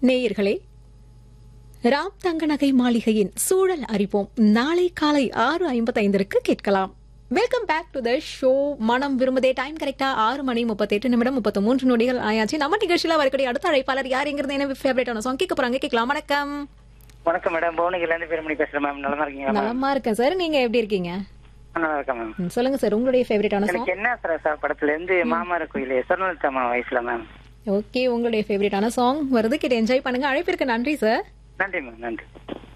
நேயர்களே ராம் தங்க நகை மாளிகையின் சூழல் அறிவோம் நாளை காலை ஆறு ஐம்பத்தைந்திற்கு கேட்கலாம் welcome back to the show மனம் விரும்புதே டைம் கரெக்டா ஆறு மணி முப்பத்தெட்டு நிமிடம் முப்பத்தி மூன்று நொடிகள் ஆயாச்சு நம்ம நிகழ்ச்சியில வரக்கூடிய அடுத்த அழைப்பாளர் யாருங்கிறது என்ன ஃபேவரட்டான சாங் கேட்க போறாங்க கேட்கலாம் வணக்கம் வணக்கம் மேடம் புவனகிரில இருந்து பேருமணி பேசுறேன் மேம் நல்லா இருக்கீங்களா மேம் நலமா இருக்கேன் சார் நீங்க எப்படி இருக்கீங்க நல்லா இருக்கேன் மேம் ம், சொல்லுங்க சார் உங்களுடைய ஃபேவரட்டான சாங் எனக்கு என்ன சரசா படத்துல இருந்து மாமர கோயில் சொர்ணலதா வயசுல மேம் ஓகே உங்களுடைய ஃபேவரட்டான சாங் வருது கேட்டு என்ஜாய் பண்ணுங்க அழைப்பிற்கு நன்றி சார் நன்றி மேம் நன்றி